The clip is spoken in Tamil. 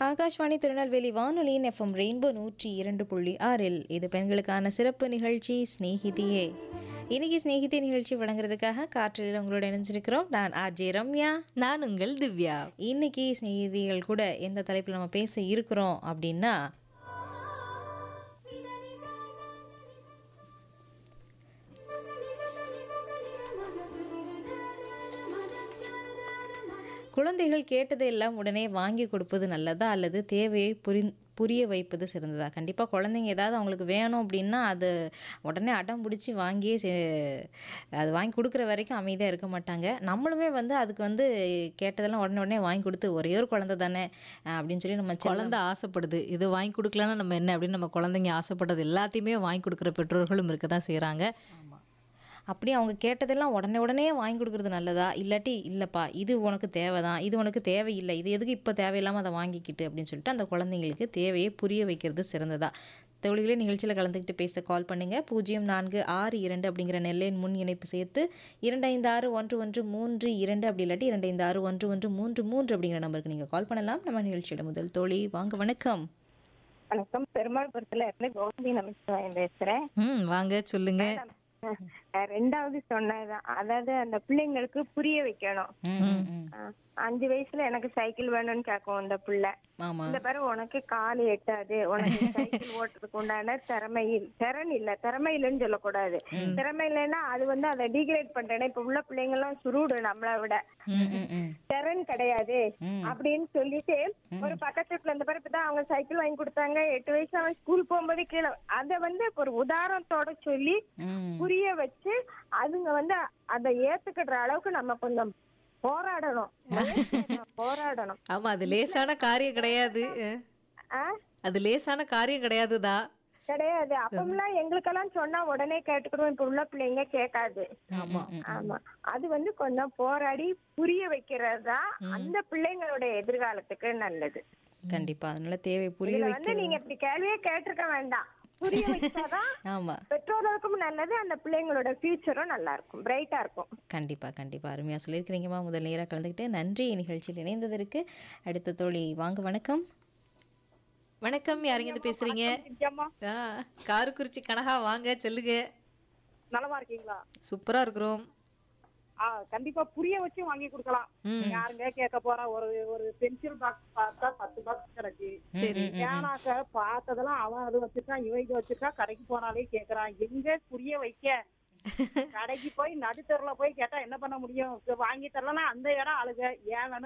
ஆகாஷ்வாணி திருநெல்வேலி வானொலியின் எஃப்எம் ரெயின்போ நூற்றி இரண்டு புள்ளி ஆறில் இது பெண்களுக்கான சிறப்பு நிகழ்ச்சி ஸ்நேகிதியே இன்னைக்கு ஸ்நேகிதி நிகழ்ச்சி வழங்குறதுக்காக காற்றில் உங்களோட இணைஞ்சிருக்கிறோம் நான் ஆர்ஜே ரம்யா நான் உங்கள் திவ்யா இன்னைக்கு ஸ்நேகிதிகள் கூட எந்த தலைப்பில் நம்ம பேச இருக்கிறோம் அப்படின்னா குழந்தைகள் கேட்டதையெல்லாம் உடனே வாங்கி கொடுப்பது நல்லதா அல்லது தேவையை புரி புரிய வைப்பது சிறந்ததா கண்டிப்பாக குழந்தைங்க ஏதாவது அவங்களுக்கு வேணும் அப்படின்னா அது உடனே அடம் பிடிச்சி வாங்கியே சே- அது வாங்கி கொடுக்குற வரைக்கும் அமைதியாக இருக்க மாட்டாங்க நம்மளுமே வந்து அதுக்கு வந்து கேட்டதெல்லாம் உடனே உடனே வாங்கி கொடுத்து ஒரே ஒரு குழந்தை தானே அஹ் அப்படின்னு சொல்லி நம்ம செல்லம் குழந்தை ஆசைப்படுது இது வாங்கி கொடுக்கலன்னா நம்ம என்ன அப்படின்னு நம்ம குழந்தைங்க ஆசைப்படுறது எல்லாத்தையுமே வாங்கி கொடுக்குற பெற்றோர்களும் இருக்க தான் செய்கிறாங்க அப்படி அவங்க கேட்டதெல்லாம் உடனே உடனே வாங்கி கொடுக்குறது நல்லதா இல்லாட்டி இல்லைப்பா இது உனக்கு தேவைதான் இது உனக்கு தேவையில்லை இது எதுக்கு இப்போ தேவையில்லாமல் அதை வாங்கிக்கிட்டு அப்படின்னு சொல்லிட்டு அந்த குழந்தைங்களுக்கு தேவையை புரிய வைக்கிறது சிறந்ததா தோழிகளே நிகழ்ச்சியில் கலந்துக்கிட்டு பேச கால் பண்ணுங்க பூஜ்ஜியம் நான்கு ஆறு இரண்டு அப்படிங்கிற நெல்லையின் முன் இணைப்பு சேர்த்து இரண்டு ஐந்து ஆறு ஒன்று ஒன்று மூன்று இரண்டு அப்படி இல்லாட்டி இரண்டு ஐந்து ஆறு ஒன்று ஒன்று மூன்று மூன்று அப்படிங்கிற நம்பருக்கு நீங்கள் கால் பண்ணலாம் நம்ம நிகழ்ச்சியோட முதல் தோழி வாங்க வணக்கம் வணக்கம் பெருமாள்புரத்துல இருந்து கோமதி நமச்சிவாயம் பேசுறேன் ம் வாங்க சொல்லுங்க அஹ் ரெண்டாவது சொன்னதுதான் அதாவது அந்த பிள்ளைங்களுக்கு புரிய வைக்கணும் ம், ம், ம். அஹ் அஞ்சு வயசுல எனக்கு சைக்கிள் வேணும்னு கேட்கும் இந்த பிள்ளை ஆமாம் இந்த பாரு உனக்கு கால் எட்டாது உனக்கு சைக்கிள் ஓட்டுறதுக்கு உண்டான திறமை இல்- திறன் இல்ல திறமை இல்லைன்னு சொல்லக்கூடாது திறமை இல்லைன்னா அது வந்து அதை டிகிரேட் பண்றேன்னா இப்ப உள்ள பிள்ளைங்க எல்லாம் சுருடு நம்மளை விட ம் ம் ம் திறன் கிடையாது ம். அப்படின்னு சொல்லிட்டு ஒரு பக்கத்து வீட்டுல இந்த பிறப்பு தான் அவங்க சைக்கிள் வாங்கி கொடுத்தாங்க எட்டு வயசு அவன் ஸ்கூல் போகும்போது கீழே அத வந்து ஒரு உதாரணத்தோட சொல்லி ம் புரிய வச்சு அதுங்க வந்து அதை ஏத்துக்கிற அளவுக்கு நம்ம கொஞ்சம் போராடணும் போராடணும் ஆமா அது லேசான காரியம் கிடையாது ஆ? அது லேசான காரியம் கிடையாதுதான் கிடையாது அப்பமெல்லாம் எங்களுக்கெல்லாம் சொன்னா உடனே கேட்டுக்கிறோம் இப்ப உள்ள பிள்ளைங்க கேட்காது ஆமா ஆமா அது வந்து கொஞ்சம் போராடி புரிய வைக்கிறது தான் அந்த பிள்ளைங்களோட எதிர்காலத்துக்கு நல்லது கண்டிப்பா அதனால தேவை புரிய இதுல வைக்க வந்து நீங்க இப்படி கேள்வியே கேட்டிருக்க வேண்டாம் புரிய வச்சாதான் ஆமா பெற்றோர்களுக்கும் நல்லது அந்த பிள்ளைங்களோட ஃபியூச்சரும் நல்லா இருக்கும் பிரைட்டா இருக்கும் கண்டிப்பா கண்டிப்பா அருமையா சொல்லியிருக்கிறீங்கம்மா முதல் நேராக கலந்துக்கிட்டு நன்றி நிகழ்ச்சியில் இணைந்ததற்கு அடுத்த தோழி வாங்க வணக்கம் வணக்கம் யாருங்க இருந்து பேசுறீங்க ஆ, காரக்குறிச்சி கனகா வாங்க சொல்லுங்க நலமா இருக்கீங்களா சூப்பரா இருக்கிறோம் ஆ கண்டிப்பா புரிய வச்சு வாங்கி கொடுக்கலாம் யாருங்க கேட்க போறா ஒரு ஒரு பென்சில் பாக்ஸ் பார்த்தா பத்து பாக்ஸ் கிடக்கு சரி ஏனாக்க பார்த்ததெல்லாம் அவன் அது வச்சிருக்கான் இவன் இது வச்சிருக்கான் கடைக்கு போனாலே கேக்குறான் எங்க புரிய வைக்க கடைக்கு போய் நடுத்தருல போய் கேட்டா என்ன பண்ண முடியும் வாங்கி தரலன்னா அந்த இடம் அழுக ஏன் வேணும்